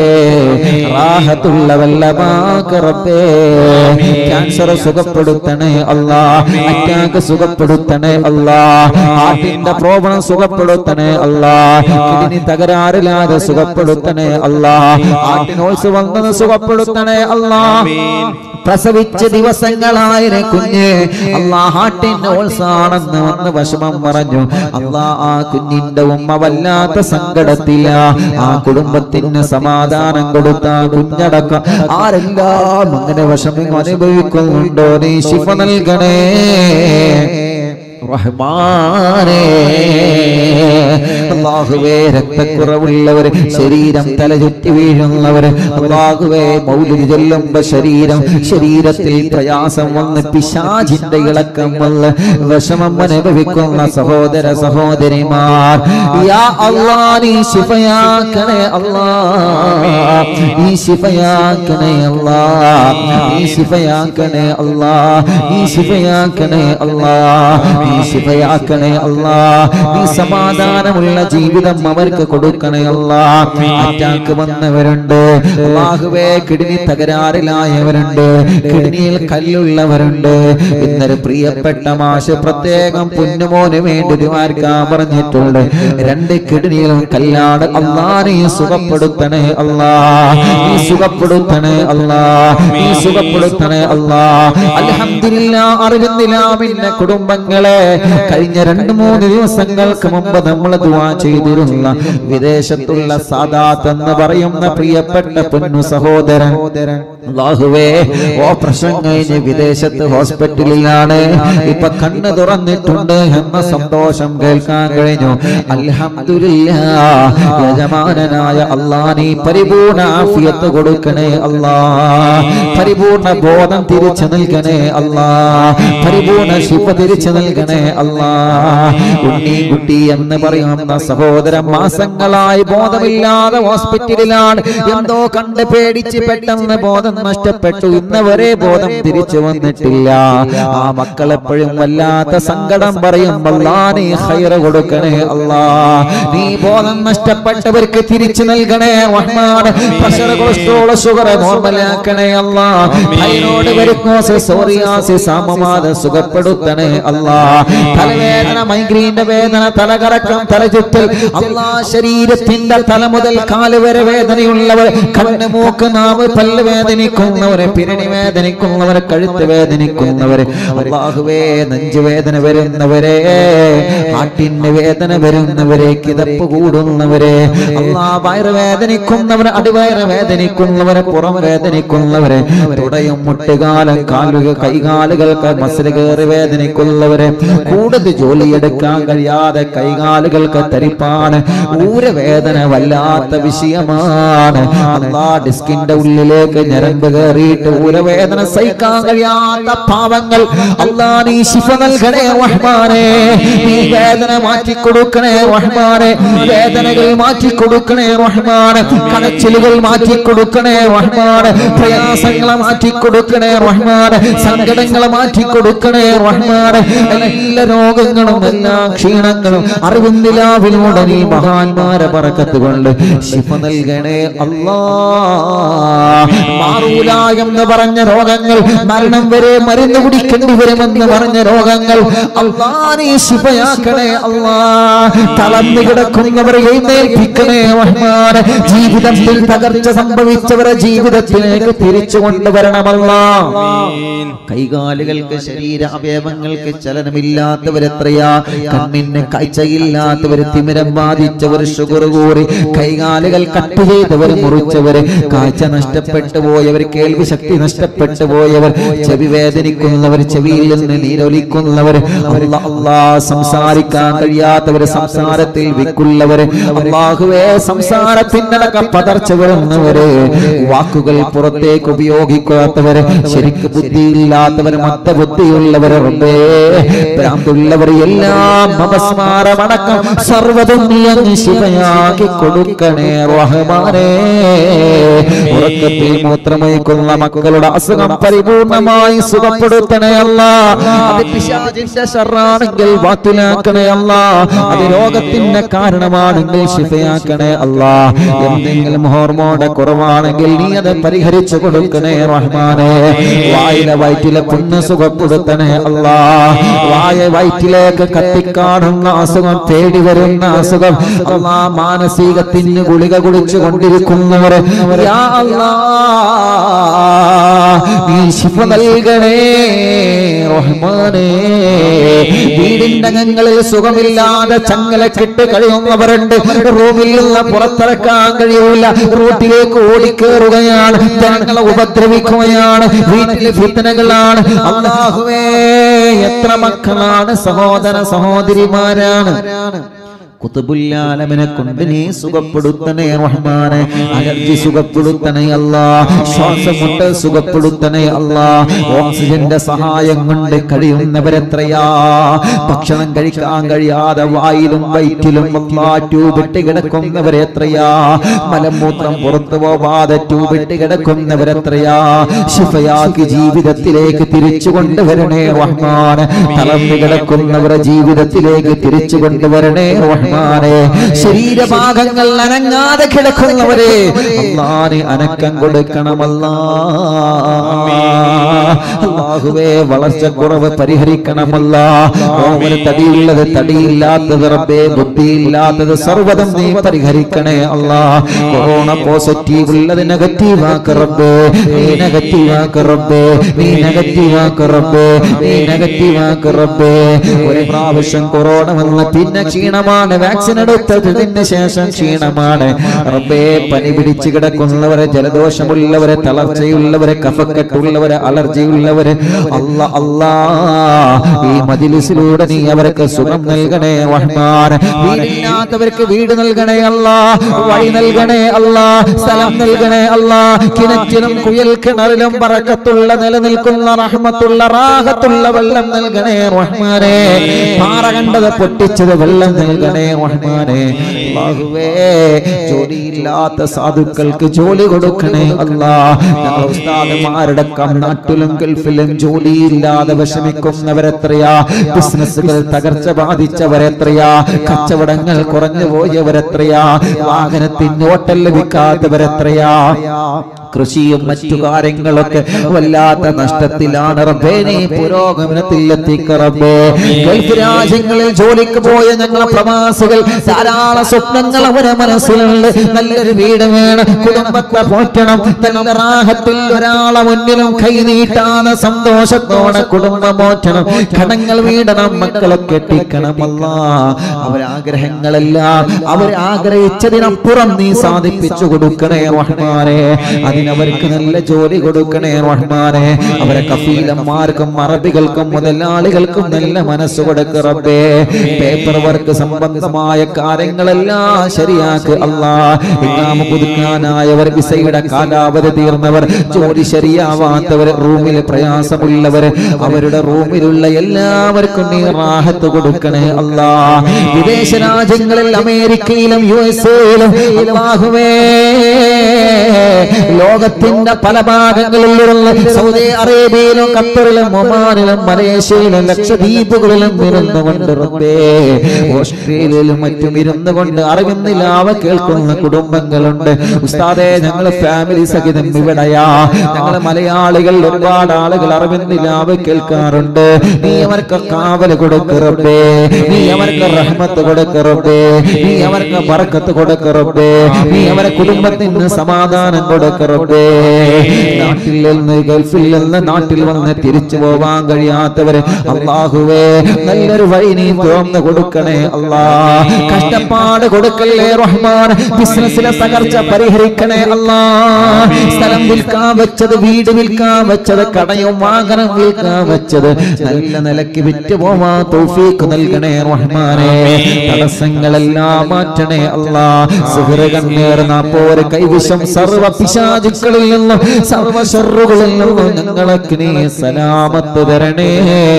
റാഹത്തുള്ള വെള്ളമാക്കറപ്പേ ക്യാൻസർ സുഖപ്പെടുത്തണേ അല്ലാ അറ്റാക്ക് സുഖപ്പെടുത്തണേ അല്ലാ ഹാർട്ടിന്റെ പ്രോബ്ലം സുഖപ്പെടുത്തണേ അല്ലാ കിഡ്നി തകരാറില്ലാതെ സുഖപ്പെടുത്തണേ അല്ലാ ഹാർട്ടിനോൾസ് വന്നത് സുഖപ്പെടുത്തണേ അല്ലാ പ്രസവിച്ച ദിവസങ്ങളായ കുഞ്ഞ് അല്ലാ ഹാർട്ടിന്റെ ഓൾസാണെന്ന് വന്ന് വിഷമം പറഞ്ഞു അല്ലാ ആ കുഞ്ഞിന്റെ ഉമ്മ വല്ലാത്ത സങ്കടത്തില ആ കുടുംബത്തിന് സമാധാനം കൊടുത്ത കുഞ്ഞടക്കം ആരെല്ലാം അങ്ങനെ വിഷമം അനുഭവിക്കുന്നുണ്ടോ നീ ശിഫ നൽകണേ റഹ്മാനേ അള്ളാഹുവേ രക്തക്കുറവുള്ളവർ ശരീരം തലചുറ്റി വീഴുന്നവർ അള്ളാഹുവേ മൗലിക ചൊല്ലുമ്പോ ശരീരം ശരീരത്തിൽ പ്രയാസം വന്ന് പിശാചിന്റെ ഇളക്കം വന്ന് വിഷമം അനുഭവിക്കുന്ന സഹോദര സഹോദരിമാർ യാ അല്ലാ നീ ശിഫയാക്കണേ അല്ലാ നീ ശിഫയാക്കണേ അല്ലാ നീ ശിഫയാക്കണേ അല്ലാ നീ ശിഫയാക്കണേ അല്ലാ നീ ശിഫയാക്കണേ അല്ലാ നീ സമാധാനമുള്ള ജീവിതം അവർക്ക് കൊടുക്കണേ അല്ലാ അറ്റാക്ക് വന്നവരുണ്ട് അല്ലാഹുവേ കിഡ്നി തകരാറിലായവരുണ്ട് കിഡ്നിയിൽ കല്ലുള്ളവരുണ്ട് ഇന്നൊരു പ്രിയപ്പെട്ട മാഷ് പ്രത്യേകം പൊന്നുമോന് വേണ്ടി ദുആർക്കാൻ പറഞ്ഞിട്ടുണ്ട് രണ്ട് കിഡ്നിയിലും കല്ലാണ് അല്ലാ നീ സുഖപ്പെടുത്തണേ അല്ലാ നീ സുഖപ്പെടുത്തണേ അല്ലാ നീ സുഖപ്പെടുത്തണേ അല്ലാ അൽഹംദുലില്ലാ അറിവുന്നില്ല പിന്നെ കുടുംബങ്ങളെ കഴിഞ്ഞ രണ്ട് മൂന്ന് ദിവസങ്ങൾക്ക് മുമ്പ് നമ്മൾ ദുആ ചെയ്തിരുന്ന വിദേശത്തുള്ള സാദാത്ത് എന്ന് പറയുന്ന പ്രിയപ്പെട്ട പൊന്നു സഹോദരൻ അല്ലാഹുവേ ഓപ്പറേഷൻ കഴിഞ്ഞ് വിദേശത്ത് ഹോസ്പിറ്റലിലാണ് ഇപ്പൊ കണ്ണ് തുറന്നിട്ടുണ്ട് എന്ന സന്തോഷം കേൾക്കാൻ കഴിഞ്ഞു അൽഹംദുലില്ലാ യജമാനനായ അല്ലാ നീ പരിപൂർണ ആഫിയത്ത് കൊടുക്കണേ അല്ലാ പരിപൂർണ ബോധം തിരിച്ചു നൽകണേ അല്ലാ പരിപൂർണ ശിവ തിരിച്ചു നൽകണേ അല്ലാ ഉണ്ണി കുട്ടി എന്ന് പറയുന്ന സഹോദരൻ മാസങ്ങളായി ബോധമില്ലാതെ ഹോസ്പിറ്റലിലാണ് എന്തോ കണ്ട് പേടിച്ച് പെട്ടെന്ന് ബോധം നഷ്ടപ്പെട്ടു ഇന്നവരെ ബോധം തിരിച്ചു വന്നിട്ടില്ല ആ മക്കൾ എപ്പോഴും വല്ലാത്ത സങ്കടം പറയും അല്ലാ നീ ഹൈറ കൊടുക്കണേ അല്ലാ നീ ബോധം നഷ്ടപ്പെട്ടവർക്ക് തിരിച്ചു നൽകണേ റഹ്മാൻ പ്രഷർ കൊളസ്ട്രോൾ ഷുഗർ നോർമലാക്കണേ അല്ലാ തൈറോയ്ഡ് വെരിക്കോസിസ് സോറിയാസിസ് സാമമാത സുഖപ്പെടുത്തണേ അല്ലാ തലവേദന മൈഗ്രീന്റെ വേദന തലകറക്കം തലചുറ്റൽ അല്ലാ ശരീരത്തിന്റെ തല മുതൽ കാല് വരെ വേദനയുള്ളവർ കണ്ണ് മൂക്ക് നാവ് പല്ല് വേദനിക്കുന്നവരെ പിരണി വേദനിക്കുന്നവരെ കഴുത്ത് വേദനിക്കുന്നവരെ അള്ളാഹുവേ നെഞ്ചുവേദന വരുന്നവരെ ആട്ടിന് വേദന വരുന്നവരെ കിതപ്പ് കൂടുന്നവരെ അള്ളാ വയറ് വേദനിക്കുന്നവരെ അടിവയറ് വേദനിക്കുന്നവരെ പുറം വേദനിക്കുന്നവരെ തുടയും മുട്ടുകാലം കാലുകൾ കൈകാലുകൾക്ക് മസിൽ കയറി വേദനിക്കുന്നവരെ കൂടുതൽ ജോലിയെടുക്കാൻ കഴിയാതെ കൈകാലുകൾക്ക് തരിപ്പാണ് ഊരവേദന വല്ലാത്ത വിഷയമാണ് അള്ളാ ഡിസ്കിന്റെ ഉള്ളിലേക്ക് ഞരമ്പ് കയറിയിട്ട് ഊരവേദന സഹിക്കാൻ കഴിയാത്ത പാവങ്ങൾ അള്ളാ നീ ശിഫ നൽകണേ റഹ്മാനെ നീ വേദന മാറ്റി കൊടുക്കണേ റഹ്മാനെ വേദനകൾ മാറ്റി കൊടുക്കണേ റഹ്മാനെ കടച്ചിലുകൾ മാറ്റി കൊടുക്കണേ റഹ്മാനെ പ്രയാസങ്ങളെ മാറ്റി കൊടുക്കണേ റഹ്മാനെ സങ്കടങ്ങളെ മാറ്റി കൊടുക്കണേ റഹ്മാനെ എല്ലാ രോഗങ്ങളും എല്ലാ ക്ഷീണങ്ങളും അറിവും നിലാവിലൂടെ നീ മഹാന്മാരെ പറക്കത്ത് കൊണ്ട് ശിഫ നൽകണേ അല്ലാ മാറൂല എന്ന് പറഞ്ഞ രോഗങ്ങൾ മരണം വരെ മരുന്ന് കുടിക്കേണ്ടി വരുമെന്ന് പറഞ്ഞ രോഗങ്ങൾ അല്ലാ നീ ശിഫയാക്കണേ അല്ലാ തളർന്നു കിടക്കുന്നവരെ എഴുന്നേൽപ്പിക്കണേ റഹ്മാനെ ജീവിതത്തിൽ തകർച്ച സംഭവിച്ചവരെ ജീവിതത്തിലേക്ക് തിരിച്ചു കൊണ്ടുവരണമല്ലാ കൈകാലുകൾക്ക് ശരീര അവയവങ്ങൾക്ക് ചലനമില്ലാത്തവരെത്രയാ കണ്ണിന് കാഴ്ചയില്ലാത്തവര് തിമിരം ബാധിച്ചവർ ഷുഗർ കൂറി കൈകാലുകൾ കട്ട് ചെയ്തവർ മുറിച്ചവര് കാഴ്ച നഷ്ടപ്പെട്ടു പോയവർ കേൾവി ശക്തി നഷ്ടപ്പെട്ടു പോയവർ ചെവി വേദനിക്കുന്നവർ ചെവിയിൽ നിന്ന് നീരൊലിക്കുന്നവർ അല്ലാ അല്ലാ സംസാരിക്കാൻ കഴിയാത്തവര് സംസാരത്തിൽ വിക്കുള്ളവര് അള്ളാഹുവേ സംസാരത്തിനടക്കം പതർച്ച വരുന്നവര് വാക്കുകൾ പുറത്തേക്ക് ഉപയോഗിക്കാത്തവര് ശരിക്ക് ബുദ്ധിയില്ലാത്തവര് മത്തബുദ്ധിയുള്ളവര് റബ്ബേ ഭ്രാന്തുള്ളവർ എല്ലാം അപസ്മാരമടക്കം സർവ്വതും നീ അങ്ങ് ശിവയാക്കി കൊടുക്കണേ റഹ്മാനേ ഉറക്കത്തിൽ മൂത്രമൊഴിക്കുന്ന മക്കളുടെ അസുഖം പരിപൂർണമായി സുഖപ്പെടുത്തണേ അല്ല അത് പിശാചിന്റെ ശർറാണെങ്കിൽ വാത്തിലാക്കണേ അല്ല അത് രോഗത്തിന്റെ കാരണമാണെങ്കിൽ ശിഫയാക്കണേ അല്ല എന്തെങ്കിലും ഹോർമോണ കുറവാണെങ്കിൽ നീ അത് പരിഹരിച്ചു കൊടുക്കണേ റഹ്മാനെ വായിലെ വയറ്റിലെ പുണ്യ സുഖപ്പെടുത്തണേ അല്ല വായ വയറ്റിലേക്ക് കത്തിക്കാണുന്ന അസുഖം തേടി വരുന്ന അസുഖം അല്ലാ മാനസികത്തിന് ഗുളിക കുടിച്ചു കൊണ്ടിരിക്കുന്നവർ യാ അല്ലാ നീ ശിഫ നൽകണേ റഹ്മാനേ വീടിന്റെ അകങ്ങളിൽ സുഖമില്ലാതെ ചങ്ങലക്കിട്ട് കഴിയുന്നവരുണ്ട് റൂമിൽ നിന്ന് പുറത്തിറക്കാൻ കഴിയൂല റൂട്ടിലേക്ക് ഓടിക്കേറുകയാണ് ജനങ്ങളെ ഉപദ്രവിക്കുകയാണ് വീട്ടിലെ ഫിത്തനകളാണ് അള്ളാഹുവേ എത്ര മക്കളാണ് സഹോദര സഹോദരിമാരാണ് കുത്തുബുല്ലാലമിനെ കൊണ്ട് നീ സുഖപ്പെടുത്തണേ റഹ്മാനെ അലർജി സുഖപ്പെടുത്തണേ അല്ലാ ശ്വാസമുട്ട് സുഖപ്പെടുത്തണേ അല്ലാ ഓക്സിജന്റെ സഹായം കൊണ്ട് കഴിയുന്നവരെത്രയാ ഭക്ഷണം കഴിക്കാൻ കഴിയാതെ വായിലും വയറ്റിലും അല്ലാ ട്യൂബിട്ട് കിടക്കുന്നവരെത്രയാ മലമൂത്രം പുറത്തു പോവാതെ ട്യൂബിട്ട് കിടക്കുന്നവരെത്രയാ ശിഫയാക്കി ജീവിതത്തിലേക്ക് തിരിച്ചു കൊണ്ടുവരണേ റഹ്മാൻ തളർന്നു കിടക്കുന്നവരെ ജീവിതത്തിലേക്ക് തിരിച്ചു കൊണ്ടുവരണേ റഹ്മാനെ ശരീരഭാഗങ്ങൾ അനങ്ങാതെ കിടക്കുന്നവരെ അള്ളാനെ അനക്കം കൊടുക്കണമല്ലാ അള്ളാഹുവേ വളർച്ചക്കുറവ് പരിഹരിക്കണമല്ല ഓമന് തടിയുള്ളത് തടിയില്ലാത്തത് റബ്ബേ ബുദ്ധിയില്ലാത്തത് സർവ്വതം നീ പരിഹരിക്കണേ അല്ലാ കൊറോണ പോസിറ്റീവ് ഉള്ളത് നെഗറ്റീവ് ആക്ക് റബ്ബേ നീ നെഗറ്റീവ് ആക്ക് റബ്ബേ നീ നെഗറ്റീവ് ആക്ക് റബ്ബേ നീ നെഗറ്റീവ് ആക്ക് റബ്ബേ ഒരു പ്രാവശ്യം കൊറോണ വന്ന് പിന്നെ ക്ഷീണമാണ് വാക്സിൻ എടുത്തതിന് ശേഷം ക്ഷീണമാണ് റബ്ബേ പനി പിടിച്ച് കിടക്കുന്നവരെ ജലദോഷമുള്ളവരെ തളർച്ചയുള്ളവരെ കഫക്കെട്ടുള്ളവരെ അലർജിയുള്ളവരെ അല്ല അല്ലാ ഈ മജിലിസിലൂടെ നീ അവർക്ക് സുഖം നൽകണേ റഹ്മാൻ വീടില്ലാത്തവർക്ക് വീട് നൽകണേ അല്ലാ വഴി നൽകണേ അല്ലാ സ്ഥലം നൽകണേ അല്ലാ കിണറ്റിലും കുയൽ കിണറിലും പറക്കത്തുള്ള നിലനിൽക്കുന്ന റഹ്മത്തുള്ള റാഹത്തുള്ള വെള്ളം നൽകണേ റഹ്മാനെ പാറ കണ്ടത് പൊട്ടിച്ചത് വെള്ളം നൽകണേ റഹ്മാനെ അല്ലാഹുവേ ജോലിയില്ലാത്ത സാധുക്കൾക്ക് ജോലി കൊടുക്കണേ അല്ലാ ഞങ്ങൾ ഉസ്താദന്മാരുടെ നാട്ടിലും ഗൾഫിലും ജോലിയില്ലാതെ വിഷമിക്കുന്നവരെത്രയാ ബിസിനസ്സുകൾ തകർച്ച ബാധിച്ചവരെത്രയാ കച്ചവടങ്ങൾ കുറഞ്ഞു പോയവരെത്രയാ വാഹനത്തിന് ഓട്ടം ലഭിക്കാത്തവരെത്രയാ കൃഷിയും മറ്റു കാര്യങ്ങളൊക്കെ വല്ലാത്ത നഷ്ടത്തിലാണ് റബ്ബേ നീ പുരോഗമനത്തിൽ എത്തിക്ക റബ്ബേ ഗൾഫ് രാജ്യങ്ങളിൽ ജോലിക്ക് പോയ ഞങ്ങളെ പ്രവാസികൾ ധാരാളം സ്വപ്നങ്ങൾ അവരെ മനസ്സിലുണ്ട് നല്ലൊരു വീട് വേണം കുടുംബത്തെ പോറ്റണം തന്റെ റാഹത്തിൽ ഒരാളെ മുന്നിലും കൈ നീട്ടാതെ സന്തോഷത്തോടെ കുടുംബം പോറ്റണം കടങ്ങൾ വീടണം മക്കളെ കെട്ടിക്കണമല്ല അവരാഗ്രഹങ്ങളെല്ലാം അവർ ആഗ്രഹിച്ചതിനപ്പുറം നീ സാധിപ്പിച്ചു കൊടുക്കണേ റഹ്മാനെ അതിനവർക്ക് നല്ല ജോലി കൊടുക്കണേ റഹ്മാനെ അവരെ കഫീലന്മാർക്കും അറബികൾക്കും മുതലാളികൾക്കും നല്ല മനസ്സ് കൊടുക്ക റബ്ബേ പേപ്പർ വർക്ക് സംബന്ധമായ കാര്യങ്ങളെല്ലാം ശരിയാക്ക് അല്ലാ ഇങ്ങാമ പുതുക്കാനായവർ വിസയുടെ കാലാവധി തീർന്നവർ ജോലി ശരിയാവാത്തവർ റൂമിൽ പ്രയാസമുള്ളവർ അവരുടെ റൂമിലുള്ള എല്ലാവർക്കും നീ റാഹത്ത് കൊടുക്കണേ അല്ലാ വിദേശ രാജ്യങ്ങളിൽ അമേരിക്കയിലും യു എസ് എയിലും അല്ലാഹുവേ ലോകത്തിന്റെ പല ഭാഗങ്ങളിലുള്ള സൗദി അറേബ്യയിലും ഖത്തറിലും ഒമാനിലും മലേഷ്യയിലും ലക്ഷദ്വീപുകളിലും ഇരുന്നു കൊണ്ട് റബ്ബേ ഓസ്ട്രേലിയയിലും മറ്റും ഇരുന്നു കൊണ്ട് അറിവിന്നിലാവ കേൾക്കുന്ന കുടുംബങ്ങളുണ്ട് ഉസ്താദെ ഞങ്ങൾ ഫാമിലി സഹിതം ഇവിടെയാ ഞങ്ങൾ മലയാളികൾ ഒരുപാട് ആളുകൾ അറിവിന്നിലാവ കേൾക്കാറുണ്ട് നീ അവർക്ക് കാവൽ കൊടുക്കറബേ നീ അവർക്ക് റഹ്മത്ത് കൊടുക്കറബേ നീ അവർക്ക് ബർക്കത്ത് കൊടുക്കറബേ നീ അവരെ കുടുംബത്തിന് സമാധാനം കൊടുക്കറബേ നാട്ടിൽ നിന്ന് ഗൾഫിൽ നിന്ന് നാട്ടിൽ വന്ന് തിരിച്ചു പോവാൻ കഴിയാത്തവര് അള്ളാഹുവേ നല്ലൊരു വഴി നീ തുറന്നു കൊടുക്കണേ അല്ലാ കഷ്ടപ്പാട് കൊടുക്കല്ലേ റഹ്മാൻ ബിസിനസ്സിലെ തകർച്ച പരിഹരിക്കണേ അല്ലാ സ്ഥലം വിൽക്കാൻ വെച്ചത് വീട് വിൽക്കാൻ വെച്ചത് കടയും വാഹനം വിൽക്കാൻ വെച്ചത് നല്ല നിലയ്ക്ക് വിറ്റ് പോവാ തൗഫീഖ് നൽകണേ റഹ്മാനെ തടസ്സങ്ങളെല്ലാം മാറ്റണേ അല്ലാ സുഹൃ കണ്ണേറുന്ന പോരെ കൈവിഷം സർവ പിശാചുക്കളിൽ നിന്നും സർവ ഷറുകളിൽ നിന്നും ഞങ്ങൾക്ക് നീ സലാമത്ത് തരണേ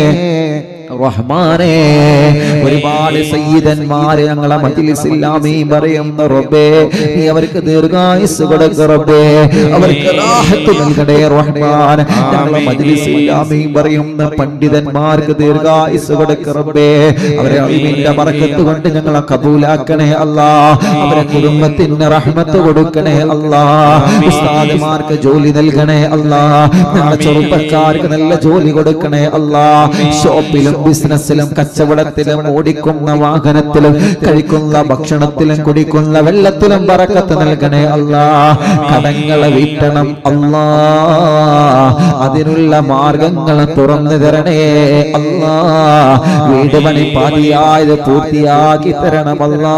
റഹ്മാനെ ഒരുപാട് സയ്യിദന്മാര് ഞങ്ങളെ മജിലിസില്ലാമീ പറയുന്ന റബ്ബേ നീ അവർക്ക് ദീർഘായുസ് കൊടുക്ക റബ്ബേ അവർക്ക് റാഹത്ത് നൽകണേ റഹ്മാൻ ഞങ്ങളെ മജിലിസില്ലാമീ പറയുന്ന പണ്ഡിതന്മാർക്ക് ദീർഘായുസ് കൊടുക്ക റബ്ബേ അവരെ അറിവിന്റെ ബർക്കത്ത് കൊണ്ട് ഞങ്ങളെ കബൂലാക്കണേ അല്ലാ അവരെ കുടുംബത്തിന് റഹ്മത്ത് കൊടുക്കണേ അല്ലാ ഉസ്താദുമാർക്ക് ജോലി നൽകണേ അല്ലാ ഞങ്ങളെ ചെറുപ്പക്കാർക്ക് നല്ല ജോലി കൊടുക്കണേ അല്ലാ ഷോപ്പിലും ബിസിനസ്സിലും കച്ചവടത്തിലും ഓടിക്കുന്ന വാഹനത്തിലും കഴിക്കുന്ന ഭക്ഷണത്തിലും കുടിക്കുന്ന വെള്ളത്തിലും പറക്കത്ത് നൽകണേ അല്ലാ കടങ്ങളെ വീട്ടണം അല്ലാ അതിനുള്ള മാർഗങ്ങൾ തുറന്നു തരണേ അല്ലാ വീട് പണി പാതിയായത് പൂർത്തിയാക്കി തരണമല്ലാ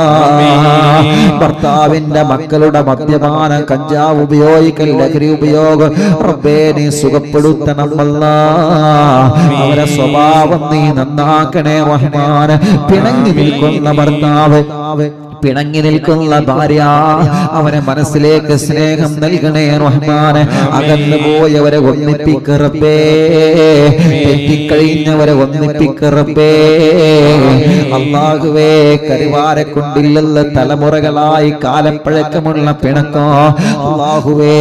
ഭർത്താവിന്റെ മക്കളുടെ മദ്യപാനം കഞ്ചാവ് ഉപയോഗിക്കൽ ലഹരി ഉപയോഗം റബ്ബേ നീ സുഖപ്പെടുത്തണമല്ലാ അവരെ സ്വഭാവം നീ നന്നാക്കണേ റഹ്മാൻ പിണങ്ങി നിൽക്കുന്ന ഭർത്താവ് പിണങ്ങി നിൽക്കുന്ന ഭാര്യ അവരെ മനസ്സിലേക്ക് സ്നേഹം നൽകണേ റഹ്മാൻ അകന്നു പോയവരെ ഒന്നിപ്പിക്കറപ്പേ തെറ്റിക്കഴിഞ്ഞവരെ ഒന്നിപ്പിക്കറപ്പേ അള്ളാഹുവേ കരുവാരെ കൊണ്ടില്ലല്ല തലമുറകളായി കാലപ്പഴക്കമുള്ള പിണക്കോ അള്ളാഹുവേ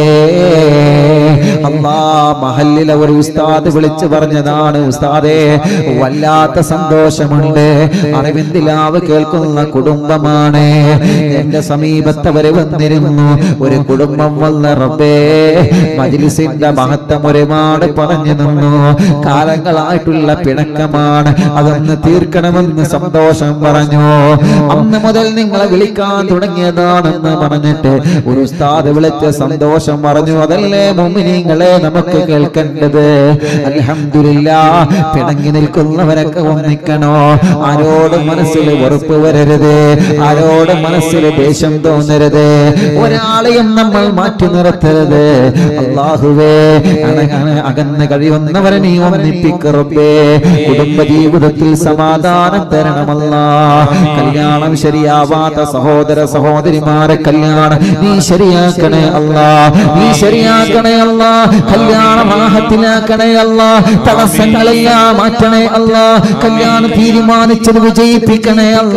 അള്ളാ മഹല്ലിലെ ഒരു ഉസ്താദ് വിളിച്ചു പറഞ്ഞതാണ് ഉസ്താദേ വല്ലാത്ത സന്തോഷമുണ്ട് അറിവിന്ദിലാവ് കേൾക്കുന്ന കുടുംബമാണ് എന്റെ സമീപത്തവര് വന്നിരുന്നു ഒരു കുടുംബം വന്ന റബ്ബേ മജിലിസിന്റെ മഹത്വം ഒരുപാട് പറഞ്ഞു നിന്നു കാലങ്ങളായിട്ടുള്ള പിണക്കമാണ് അതൊന്ന് തീർക്കണമെന്ന് സന്തോഷം പറഞ്ഞു അന്ന് മുതൽ നിങ്ങളെ വിളിക്കാൻ തുടങ്ങിയതാണെന്ന് പറഞ്ഞിട്ട് ഒരു ഉസ്താദ് വിളിച്ച സന്തോഷം പറഞ്ഞു അതല്ലേ മുമ്പിനിങ്ങളെ നമുക്ക് കേൾക്കേണ്ടത് അൽഹംദുലില്ലാ പിണങ്ങി നിൽക്കുന്നവരൊക്കെ ഒന്നിക്കണോ ആരോടും മനസ്സിൽ വെറുപ്പ് വരരുത് ആരോടും മനസ്സിൽ ദേഷ്യം തോന്നരുത് ഒരാളെയും നമ്മൾ മാറ്റി നിർത്തരുത് അള്ളാഹുവേ അണ- അകന്ന് കഴിയുന്നവരെ നീ ഒന്നിപ്പിക്കറപ്പേ കുടുംബ ജീവിതത്തിൽ സമാധാനം തരണം തരണമല്ല കല്യാണം ശരിയാവാത്ത സഹോദര സഹോദരിമാരെ കല്യാണം നീ ശരിയാക്കണേ അല്ല നീ ശരിയാക്കണേ അല്ല കല്യാണം ആഹത്തിലാക്കണേ അല്ല തടസ്സങ്ങളെല്ലാം മാറ്റണേ അല്ല കല്യാണം തീരുമാനിച്ചത് വിജയിപ്പിക്കണേ അല്ല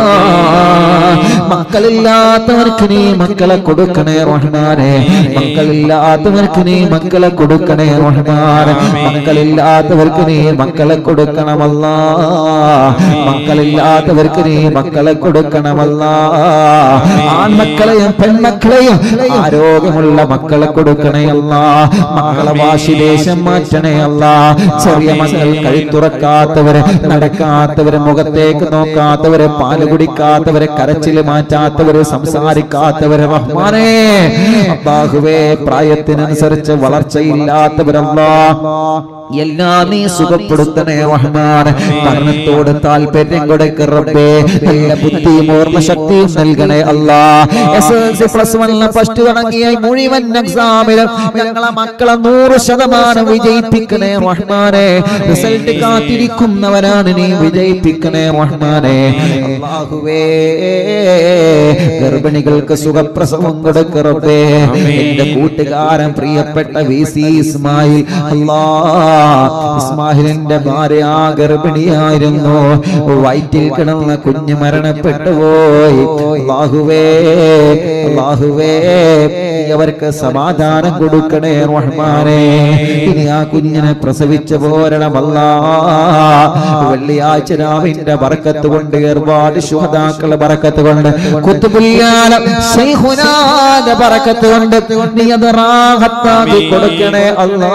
മക്കളില്ലാത്തവർക്ക് നീ മക്കളെ കൊടുക്കണേ റഹ്മാനെ മക്കളില്ലാത്തവർക്ക് നീ മക്കളെ കൊടുക്കണേ റഹ്മാനെ മക്കളില്ലാത്തവർക്ക് നീ മക്കളെ കൊടുക്കണമല്ല മക്കളില്ലാത്തവർക്ക് നീ മക്കളെ കൊടുക്കണമല്ല ആൺമക്കളെയും പെൺമക്കളെയും ആരോഗ്യമുള്ള മക്കളെ കൊടുക്കണേ അല്ല മക്കളെ വാശിദേശം മാറ്റണേ അല്ല ചെറിയ മക്കൾ കഴുത്തുറക്കാത്തവര് നടക്കാത്തവര് മുഖത്തേക്ക് നോക്കാത്തവര് പാല് കുടിക്കാത്തവര് കരച്ചില് മാറ്റാത്തവര് സംസാരിക്കാത്തവര് റഹ്മാനേ അള്ളാഹുവേ പ്രായത്തിനനുസരിച്ച് വളർച്ചയില്ലാത്തവരല്ല എല്ലാം നീ സുഖപ്പെടുത്തണേ റഹ്മാൻ പഠനത്തോട് താല്പര്യം കൊടുക്ക റബ്ബേ നല്ല ബുദ്ധിയും ഓർമ്മശക്തിയും നൽകണേ അല്ലാ എസ് എൽ സി പ്ലസ് വണ്ണിലെ ഫസ്റ്റ് തുടങ്ങിയ മുഴുവൻ എക്സാമിലും ഞങ്ങളെ മക്കളെ നൂറ് ശതമാനം വിജയിപ്പിക്കണേ റഹ്മാനെ റിസൾട്ട് കാത്തിരിക്കുന്നവരാണ് നീ വിജയിപ്പിക്കണേ റഹ്മാനെ അല്ലാഹുവേ ഗർഭിണികൾക്ക് സുഖപ്രസവം കൊടുക്ക റബ്ബേ എന്റെ കൂട്ടുകാരൻ പ്രിയപ്പെട്ട വി സി ഇസ്മായിൽ അല്ലാ ഇസ്മാഹിലിന്റെ ഭാര്യ ആ ഗർഭിണിയായിരുന്നു വയറ്റിൽ കിടന്ന കുഞ്ഞ് മരണപ്പെട്ടു പോയി അല്ലാഹുവേ അല്ലാഹുവേ നീ അവർക്ക് സമാധാനം കൊടുക്കണേ റഹ്മാനെ ഇനി ആ കുഞ്ഞിനെ പ്രസവിച്ച പോരണമല്ല വെള്ളിയാഴ്ച രാവിന്റെ ബറക്കത്ത് കൊണ്ട് ഒരുപാട് ശുഹതാക്കളെ ബറക്കത്ത് കൊണ്ട് കുത്തുബുല്ലാല ശൈഖുനാന്റെ ബറക്കത്ത് കൊണ്ട് നീ അത് റാഹത്താക്കി കൊടുക്കണേ അല്ലാ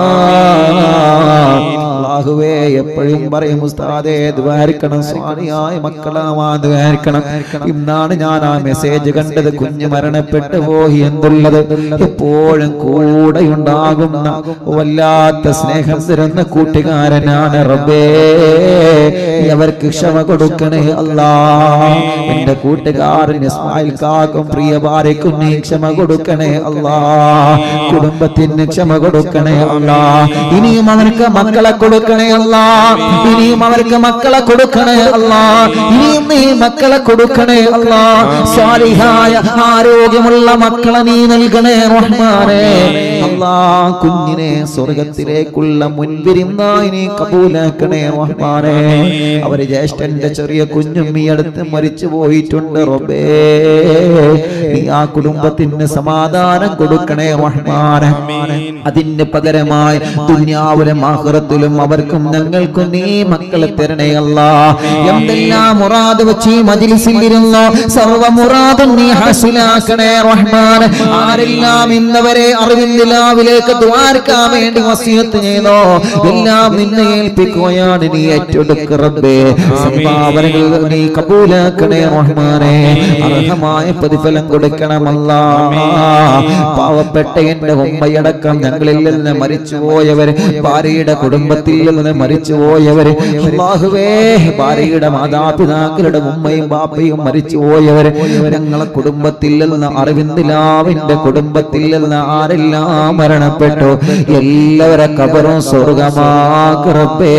അല്ലാഹുവേ എപ്പോഴും പറയും ഉസ്താദേ ദ്വാരിക്കണം സ്വാനിയായ മക്കളാവാ ദ്വാരിക്കണം ഇന്നാണ് ഞാൻ ആ മെസ്സേജ് കണ്ടത് കുഞ്ഞ് മരണപ്പെട്ടു പോയി എന്നുള്ളത് എപ്പോഴും കൂടെ ഉണ്ടാകുന്ന വല്ലാത്ത സ്നേഹം തരുന്ന കൂട്ടുകാരനാണ് റബ്ബേ നീ അവർക്ക് ക്ഷമ കൊടുക്കണേ അല്ലാ എന്റെ കൂട്ടുകാരൻ ഇസ്മായിൽ കാക്കും പ്രിയ ഭാര്യക്കും നീ ക്ഷമ കൊടുക്കണേ അല്ലാ കുടുംബത്തിന് ക്ഷമ കൊടുക്കണേ അല്ലാ ഇനിയും അവർക്ക് മക്കളെ കൊടുക്കണേ അല്ല ഇനിയും അവർക്ക് മക്കളെ കൊടുക്കണേ അല്ല ഇനിയും നീ മക്കളെ കൊടുക്കണേ അല്ല സ്വാലിഹായ ആരോഗ്യമുള്ള മക്കളെ നീ നൽകണേ റഹ്മാനെ അല്ലാ കുഞ്ഞിനെ സ്വർഗത്തിലേക്കുള്ള മുൻപിരുന്നായി നീ കബൂലാക്കണേ റഹ്മാനെ അവര് ജ്യേഷ്ഠന്റെ ചെറിയ കുഞ്ഞും ഈ അടുത്ത് മരിച്ചു പോയിട്ടുണ്ട് റബ്ബേ നീ ആ കുടുംബത്തിന് സമാധാനം കൊടുക്കണേ റഹ്മാനെ അതിന് പകരമായി ദുനിയാവിലും ആഹ്റത്തിലും അവർക്കും ഞങ്ങൾക്കും നീ മക്കളെ തരണേ അല്ല എന്തെല്ലാം മുറാദ് വെച്ച് ഈ മജിലിസിൽ ഇരുന്നോ സർവ മുറാദും നീ ഹാസിലാക്കണേ റഹ്മാൻ ആരെല്ലാം ഇന്നവരെ അറിവിന്ദിലാവിലേക്ക് ദ്വാരക്കാൻ വേണ്ടി വസിയത്ത് ചെയ്തോ എല്ലാം നിന്നെ ഏൽപ്പിക്കുകയാണ് നീ ഏറ്റെടുക്ക റബ്ബേ സംഭാവനകൾ നീ കബൂലാക്കണേ റഹ്മാനെ അർഹമായ പ്രതിഫലം കൊടുക്കണമല്ല പാവപ്പെട്ട എന്റെ ഉമ്മയടക്കം ഞങ്ങളിൽ നിന്ന് മരിച്ചുപോയവര് ഭാര്യയുടെ കുടുംബത്തിൽ നിന്ന് മരിച്ചുപോയവര് അല്ലാഹുവേ ഭാര്യയുടെ മാതാപിതാക്കളുടെ ഉമ്മയും ബാപ്പയും മരിച്ചുപോയവര് ഞങ്ങളെ കുടുംബത്തിൽ നിന്ന് അറിവിന്ദിലാവിന്റെ കുടുംബത്തിൽ നിന്ന് ആരെല്ലാം മരണപ്പെട്ടു എല്ലാവരെ കബറും സ്വർഗമാകറബേ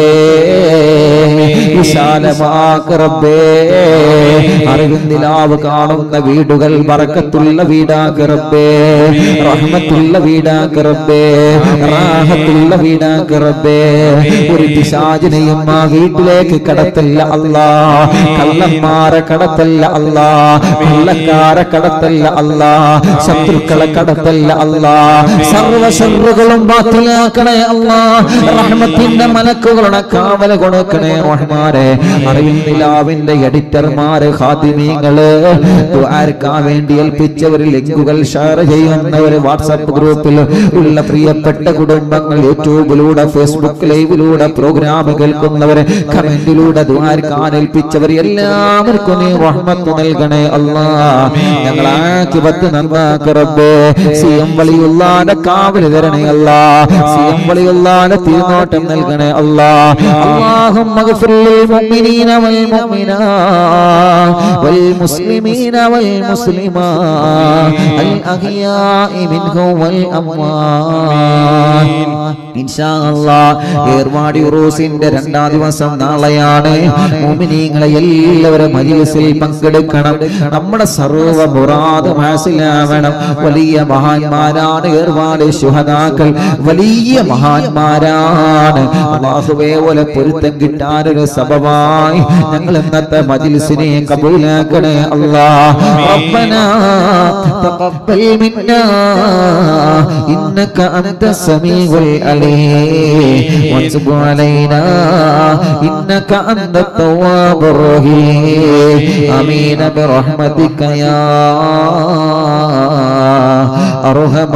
വിശാലമാകറബേ അറിവിന്ദിലാവ് കാണുന്ന വീടുകൾ ബറക്കത്തുള്ള വീടാകറബേ റഹ്മത്തുള്ള വീടാകറബേ റാഹത്തുള്ള വീടാകറബേ ഒരു പിശാചിനെയും ആ വീട്ടിലേക്ക് കടത്തല്ല അല്ലാ കള്ളന്മാരെ കടത്തല്ല അല്ലാ കൊള്ളക്കാരെ കടത്തല്ല അല്ലാ ശത്രുക്കളെ കടത്തല്ല അല്ലാ സർവ ശത്രുക്കളും ബാത്തിലാക്കണേ അല്ലാ റഹ്മത്തിന്റെ മലക്കുകളുടെ കാവല കൊടുക്കണേ റഹ്മാനെ അറിവിന്ദിലാവിന്റെ എഡിറ്റർമാര് ഹാദിമീങ്ങള് ആർക്കാൻ വേണ്ടി ഏൽപ്പിച്ചവർ ലിങ്കുകൾ ഷെയർ ചെയ്യുന്നവര് വാട്സാപ്പ് ഗ്രൂപ്പിൽ ഉള്ള പ്രിയപ്പെട്ട കുടുംബങ്ങൾ യൂട്യൂബിലൂടെ ഫേസ്ബുക്ക് ലൈവിലൂടെ പ്രോഗ്രാം കേൾക്കുന്നവര് കമന്റിലൂടെ ദ്വാരക്കാൻ ഏൽപ്പിച്ചവർ എല്ലാ എല്ലാവർക്കും നീ റഹ്മത്ത് നൽകണേ അല്ലാ ഞങ്ങൾ ആക്കിപത്ത് നന്നാക്ക് റബ്ബേ സി എം വലിയുള്ളാന്റെ കാവല് തരണേ അല്ലാ സി എം വലിയുള്ളാന്റെ തിരുനോട്ടം നൽകണേ അല്ലാ اللهم اغفر للمؤمنين والمؤمنات والمسلمين والمسلمات الأحياء منهم والأموات ഇൻഷാ അല്ലാഹ് ഏർവാടി ഉറൂസിന്റെ രണ്ടാം ദിവസം നാളെയാണ് മുഅ്മിനീങ്ങളെ എല്ലാവരും മജ്ലിസിൽ പങ്കെടുക്കണം നമ്മുടെ സർവ്വ മുറാദും ഹാസിലാവണം വലിയ മഹാന്മാരാണ് ഏർവാടി ശുഹദാക്കൾ വലിയ മഹാന്മാരാണ് അല്ലാഹുവേ പോലെ പൊരുത്തം കിട്ടാനൊരു സബബായി ഞങ്ങൾ ഇന്നത്തെ മജ്ലിസിനെ കബൂലാക്കണേ അല്ലാഹ് റബ്ബനാ തഖബ്ബൽ മിന്നാ ഇന്നക അൻത സമീഉൽ അലീം وتب علينا إنك أنت التواب الرحيم آمين برحمتك يا أرحم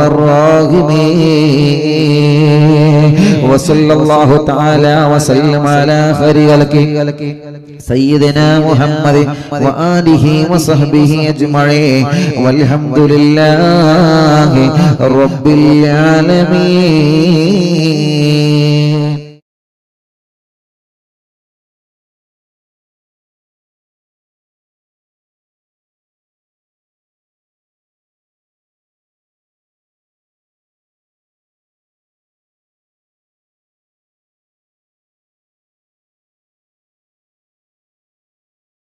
الراحمين وصلى الله تعالى وسلم على خير خلقه سيدنا محمد وآله وصحبه أجمعين والحمد لله رب العالمين